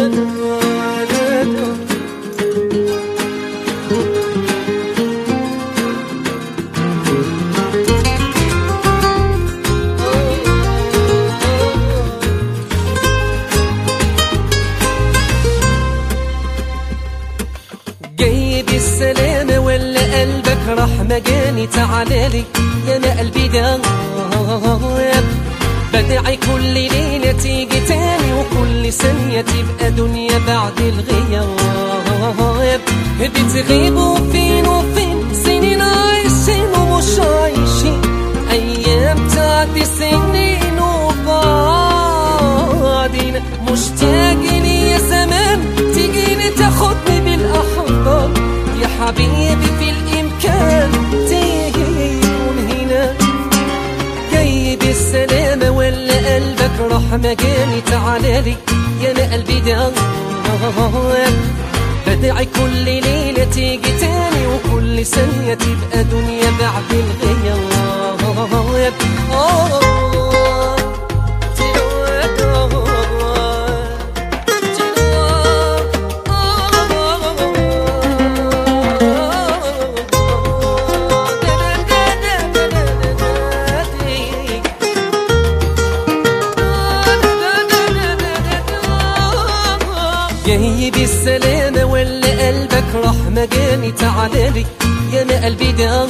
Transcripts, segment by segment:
جايب السلامة ولا قلبك راح مجاني تعالى لي يا ما قلبي ده بدعي كل ليلة تيجي تاني وكل ثانية تبقى دنيا بعد الغياب بتغيبوا فين وفين سنين عايشين ومش عايشين أيام تعدي سنين وبعدين مشتاق لي يا زمان تجيني تاخدني بالأحضان يا حبيبي في الإمكان تيجي يكون هنا جاي بالسلامة ولا قلبك راح مجاني تعالى لي يا انا قلبي ده بدعي كل ليلة تيجي تاني وكل ثانية تبقى دنيا بعد الغياب آه. جاي بالسلامة ولا قلبك راح مجاني تعالى لي يا ما قلبي ده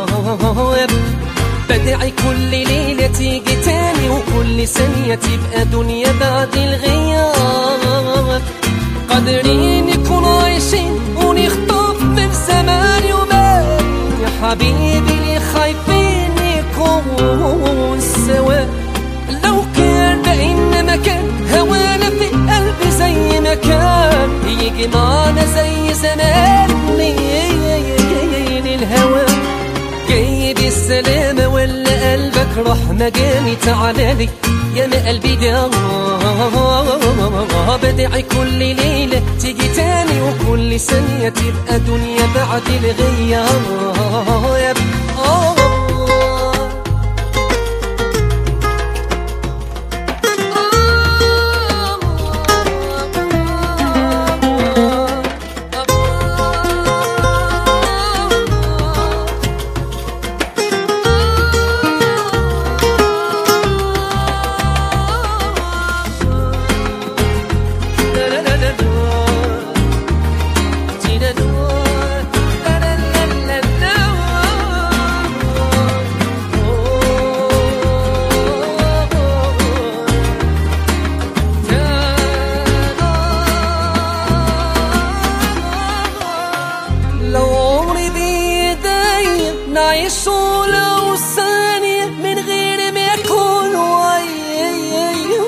بدعي كل ليلة تيجي تاني وكل ثانية تبقى دنيا بعد الغياب قادرين نكون عايشين ونخطف من زمان يومين يا حبيبي ليه خايفين نكون سوا لو كان بقينا مكان هوانا في قلبي زي ما كان يجي معانا زي زمان ليل الهوى جاي بالسلامة ولا قلبك راح مجاني تعالى لي يا ما قلبي ده بدعي كل ليلة تيجي تاني وكل ثانية تبقى دنيا بعد الغياب آه لو عمري بيدي نعيش ولو ثانية من غير ما يكون وياي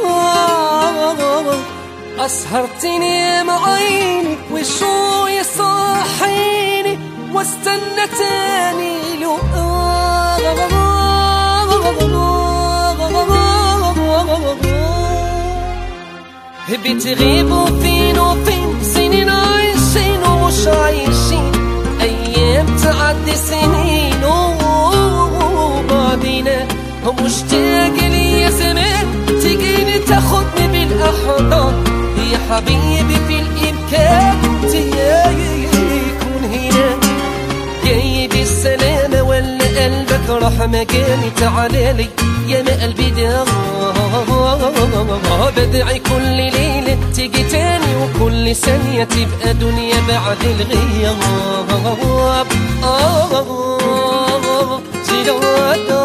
أسهر تنام عيني وشو يصحيني واستنى تاني لو بتغيبوا فين وفين سنين عايشين ومش عايشين أيام تعدي سنين وبعدينا مشتاق لي يا زمان تجيني تاخدني بالأحضان يا حبيبي في الإمكان تيكون هنا جاي بالسلامة ولا قلبك راح مكاني تعالى لي يا ما قلبي ده بدعي كل ليلة تيجي تاني وكل ثانية تبقى دنيا بعد الغياب آه آه آه